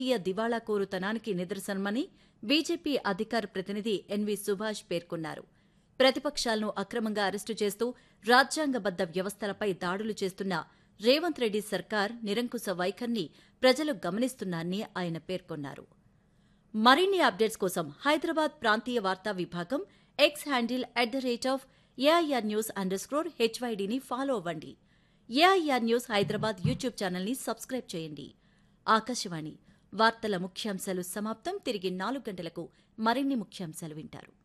రాజకీయ దివాళాకోరుతనానికి నిదర్శనమని బీజేపీ అధికార ప్రతినిధి ఎన్వి సుభాష్ పేర్కొన్నారు ప్రతిపక్షాలను అక్రమంగా అరెస్టు చేస్తూ రాజ్యాంగబద్ద వ్యవస్థలపై దాడులు చేస్తున్న రేవంత్ రెడ్డి సర్కార్ నిరంకుశ వైఖరిని ప్రజలు గమనిస్తున్నారని ఆయన పేర్కొన్నారు మరిన్ని అప్డేట్స్ కోసం హైదరాబాద్ ప్రాంతీయ వార్తా విభాగం X handle at the rate of AIR news under score హెచ్వైడీని ఫాలో అవ్వండి ఏఐఆర్ న్యూస్ హైదరాబాద్ యూట్యూబ్ ఛానల్ని సబ్స్క్రైబ్ చేయండి ఆకాశవాణి వార్తల ముఖ్యాంశాలు సమాప్తం తిరిగి నాలుగు గంటలకు మరిన్ని ముఖ్యాంశాలు వింటారు